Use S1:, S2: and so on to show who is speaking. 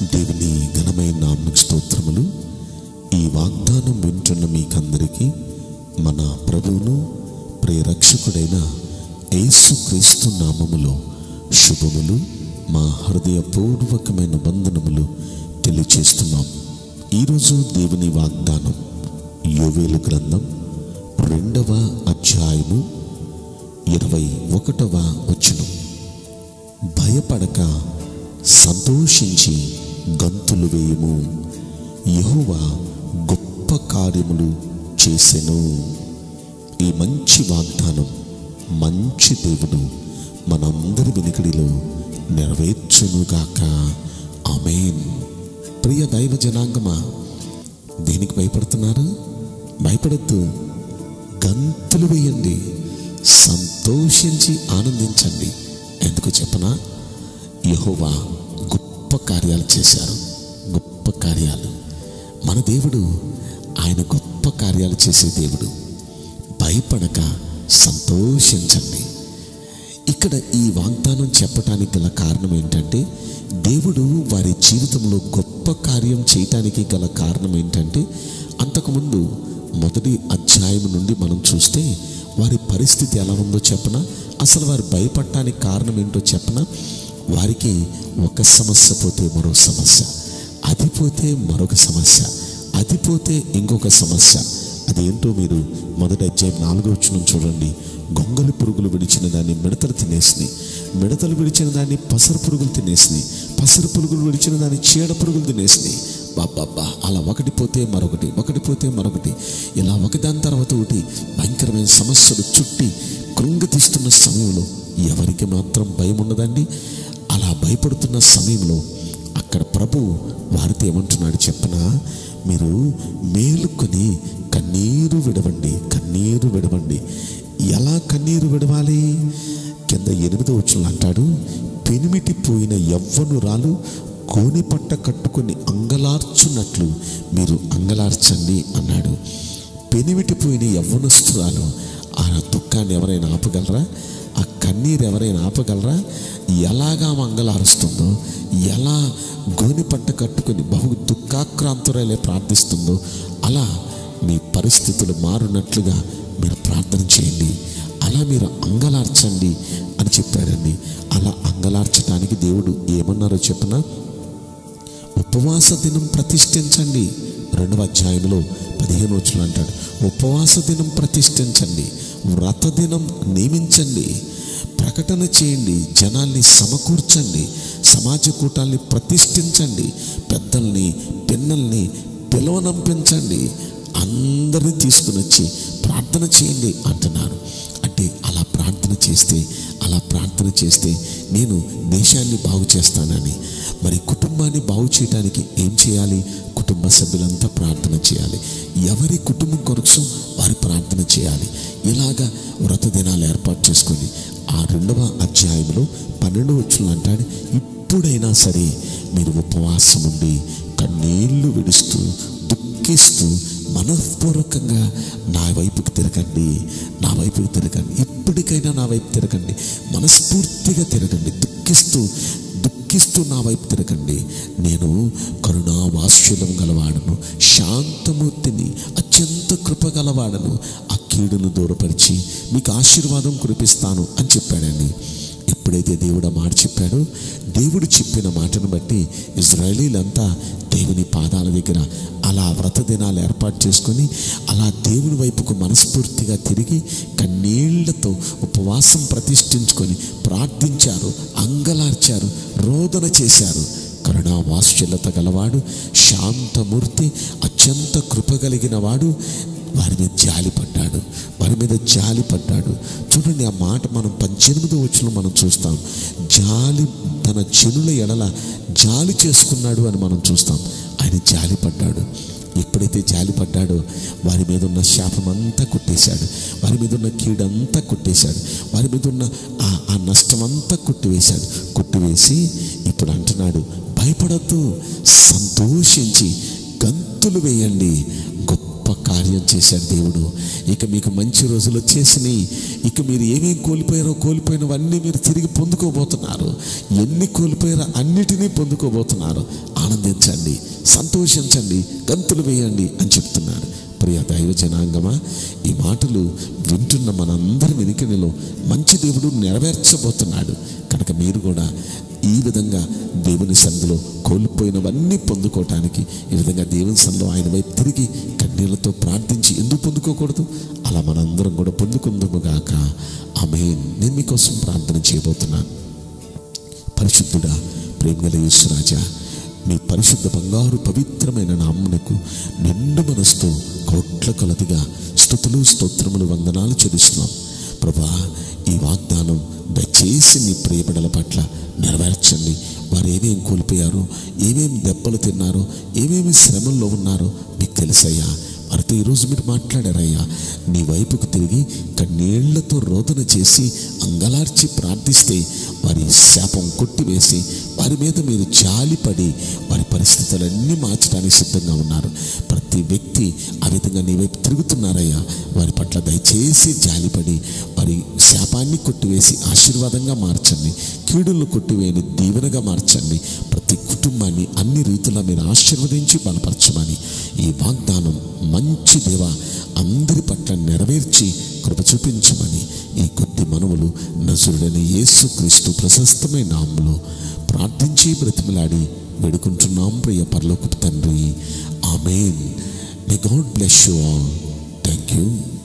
S1: దేవుని ఘనమైన నామకు స్తోత్రములు ఈ వాగ్దానం వింటున్న మీకందరికీ మన ప్రభువును ప్రేరక్షకుడైన యేసుక్రీస్తు నామములో శుభములు మా హృదయపూర్వకమైన వందనములు తెలియచేస్తున్నాం ఈరోజు దేవుని వాగ్దానం యోవేలు గ్రంథం రెండవ అధ్యాయము ఇరవై ఒకటవ వచనం భయపడక సంతోషించి గంతులు వేయము యెహోవా గొప్ప కార్యములు చేసెను ఈ మంచి వాగ్దానం మంచి దేవుడు మనందరి వెనుకడిలో నెరవేర్చునుగాక ఆమేన్ ప్రియ దైవ జనాంగమా దేనికి భయపడుతున్నారు భయపడద్దు గంతులు వేయండి సంతోషించి ఆనందించండి ఎందుకు చెప్పనా యహోవా గొప్ప కార్యాలు చేశారు గొప్ప కార్యాలు మన దేవుడు ఆయన గొప్ప కార్యాలు చేసే దేవుడు భయపడక సంతోషించండి ఇక్కడ ఈ వాగ్దానం చెప్పటానికి గల కారణం ఏంటంటే దేవుడు వారి జీవితంలో గొప్ప కార్యం చేయటానికి గల కారణం ఏంటంటే అంతకుముందు మొదటి అధ్యాయం నుండి మనం చూస్తే వారి పరిస్థితి ఎలా ఉందో చెప్పనా అసలు వారు భయపడటానికి కారణం ఏంటో చెప్పనా వారికి ఒక సమస్య పోతే మరో సమస్య అది పోతే మరొక సమస్య అది పోతే ఇంకొక సమస్య అదేంటో మీరు మొదటి అధ్యాయం నాలుగో వచ్చిన చూడండి గొంగలి పురుగులు విడిచిన దాన్ని మిడతలు తినేసినాయి మిడతలు విడిచిన దాన్ని పసరు పురుగులు తినేసినాయి పసరు పురుగులు విడిచిన దాన్ని చీడ పురుగులు తినేసినాయి బాబ్బా అలా ఒకటి పోతే మరొకటి ఒకటి పోతే మరొకటి ఇలా ఒకదాని తర్వాత ఒకటి భయంకరమైన సమస్యలు చుట్టి కృంగతీస్తున్న సమయంలో ఎవరికి మాత్రం భయం ఉండదండి అలా భయపడుతున్న సమయంలో అక్కడ ప్రభు వారితో ఏమంటున్నాడు చెప్పనా మీరు మేలుకొని కన్నీరు విడవండి కన్నీరు విడవండి ఎలా కన్నీరు విడవాలి కింద ఎనిమిదో వచ్చిన అంటాడు పెనిమిటి పోయిన యవ్వనురాలు కోని పట్ట కట్టుకొని అంగలార్చున్నట్లు మీరు అంగలార్చండి అన్నాడు పెనిమిటి పోయిన యవ్వనస్తురాలు ఆ దుఃఖాన్ని ఎవరైనా ఆపగలరా ఆ కన్నీరు ఎవరైనా ఆపగలరా ఎలాగా మంగళారుస్తుందో ఎలా గోని పట్ట కట్టుకొని బహు దుఃఖాక్రాంతురాలే ప్రార్థిస్తుందో అలా మీ పరిస్థితులు మారునట్లుగా మీరు ప్రార్థన చేయండి అలా మీరు అంగలార్చండి అని చెప్పాడండి అలా అంగలార్చడానికి దేవుడు ఏమన్నారో చెప్పనా ఉపవాస దినం ప్రతిష్ఠించండి రెండవ అధ్యాయంలో పదిహేను వచ్చులు అంటాడు ఉపవాస దినం ప్రతిష్ఠించండి వ్రత దినం నియమించండి ప్రకటన చేయండి జనాల్ని సమకూర్చండి సమాజ కూటాల్ని ప్రతిష్ఠించండి పెద్దల్ని పిన్నల్ని పిలవనంపించండి అందరినీ తీసుకుని వచ్చి ప్రార్థన చేయండి అంటున్నారు అంటే అలా ప్రార్థన చేస్తే అలా ప్రార్థన చేస్తే నేను దేశాన్ని బాగు చేస్తానని మరి కుటుంబాన్ని బాగు చేయడానికి ఏం చేయాలి కుటుంబ సభ్యులంతా ప్రార్థన చేయాలి ఎవరి కుటుంబం కొరకు వారి ప్రార్థన చేయాలి ఇలాగా వ్రత దినాలు ఏర్పాటు చేసుకొని ఆ రెండవ అధ్యాయంలో పన్నెండవ వచ్చులు అంటాడు ఇప్పుడైనా సరే మీరు ఉపవాసం ఉండి కన్నీళ్లు విడుస్తూ దుఃఖిస్తూ మనఃపూర్వకంగా నా వైపుకి తిరగండి నా వైపుకి తిరగండి ఇప్పటికైనా నా వైపు తిరగండి మనస్ఫూర్తిగా తిరగండి దుఃఖిస్తూ దుఃఖిస్తూ నా వైపు తిరగండి నేను కరుణా వాత్సల్యం గలవాడను శాంతమూర్తిని అత్యంత కృప గలవాడను ఆ కీడును దూరపరిచి మీకు ఆశీర్వాదం కురిపిస్తాను అని చెప్పాడండి ఎప్పుడైతే దేవుడు ఆ మాట చెప్పాడో దేవుడు చెప్పిన మాటను బట్టి ఇజ్రాయలీలంతా దేవుని పాదాల దగ్గర అలా వ్రత దినాలు ఏర్పాటు చేసుకొని అలా దేవుని వైపుకు మనస్ఫూర్తిగా తిరిగి కన్నీళ్లతో ఉపవాసం ప్రతిష్ఠించుకొని ప్రార్థించారు అంగలార్చారు రోదన చేశారు కరుణా వాత్సల్యత గలవాడు శాంతమూర్తి అత్యంత కృప కలిగిన వాడు వారి మీద జాలి పడ్డాడు వారి మీద జాలి పడ్డాడు చూడండి ఆ మాట మనం పద్దెనిమిదో వచ్చిన మనం చూస్తాం జాలి తన జనుల ఎడల జాలి చేసుకున్నాడు అని మనం చూస్తాం ఆయన జాలి పడ్డాడు ఎప్పుడైతే జాలి పడ్డాడో వారి మీద ఉన్న శాపం అంతా కొట్టేశాడు వారి మీద ఉన్న కీడంతా కొట్టేశాడు వారి మీద ఉన్న ఆ ఆ నష్టం అంతా కొట్టివేశాడు కొట్టివేసి ఇప్పుడు అంటున్నాడు భయపడద్దు సంతోషించి గంతులు వేయండి గొప్ప కార్యం చేశాడు దేవుడు ఇక మీకు మంచి రోజులు వచ్చేసినాయి ఇక మీరు ఏమేం కోల్పోయారో కోల్పోయినవన్నీ మీరు తిరిగి పొందుకోబోతున్నారు ఎన్ని కోల్పోయారో అన్నిటినీ పొందుకోబోతున్నారు ఆనందించండి సంతోషించండి గంతులు వేయండి అని చెప్తున్నారు ప్రియ దైవ జనాంగమా ఈ మాటలు వింటున్న మనందరి వెనుకనిలో మంచి దేవుడు నెరవేర్చబోతున్నాడు కనుక మీరు కూడా ఈ విధంగా దేవుని సందులో కోల్పోయినవన్నీ పొందుకోవటానికి ఈ విధంగా దేవుని సందులో ఆయన వైపు తిరిగి కన్నీళ్లతో ప్రార్థించి ఎందుకు పొందుకోకూడదు అలా మనందరం కూడా పొందుకుందాము గాక ఆమె నేను మీకోసం ప్రార్థన చేయబోతున్నాను పరిశుద్ధుడా ప్రేమగల యేసురాజా మీ పరిశుద్ధ బంగారు పవిత్రమైన నామ్మునకు నిండు మనసుతో కోట్ల కొలదిగా స్థుతులు స్తోత్రములు వందనాలు చెల్లిస్తున్నాం ప్రభా ఈ వాగ్దానం దయచేసి నీ ప్రియబిడల పట్ల నెరవేర్చండి వారు ఏమేం కోల్పోయారో ఏమేం దెబ్బలు తిన్నారో ఏమేమి శ్రమల్లో ఉన్నారో మీకు తెలుసయ్యా వారితో ఈరోజు మీరు మాట్లాడారయ్యా నీ వైపుకు తిరిగి కన్నీళ్లతో రోదన చేసి అంగలార్చి ప్రార్థిస్తే వారి శాపం కొట్టివేసి వారి మీద మీరు జాలిపడి వారి పరిస్థితులన్నీ మార్చడానికి సిద్ధంగా ఉన్నారు ప్రతి వ్యక్తి ఆ విధంగా నీ వైపు తిరుగుతున్నారయ్యా వారి పట్ల దయచేసి జాలిపడి వారి శాపాన్ని కొట్టివేసి ఆశీర్వాదంగా మార్చండి కీడులను కొట్టివేయని దీవెనగా మార్చండి ప్రతి కుటుంబాన్ని అన్ని రీతుల్లో మీరు ఆశీర్వదించి బలపరచమని ఈ వాగ్దానం మంచి దేవ అందరి పట్ల నెరవేర్చి కృప చూపించమని ఈ కొద్ది మనవులు నజరుడైన యేసు క్రీస్తు ప్రశస్తమైన నామములో ప్రార్థించి బ్రతిమలాడి వేడుకుంటున్నాం ప్రియ పరలోకపు తండ్రి amen may God bless you all thank you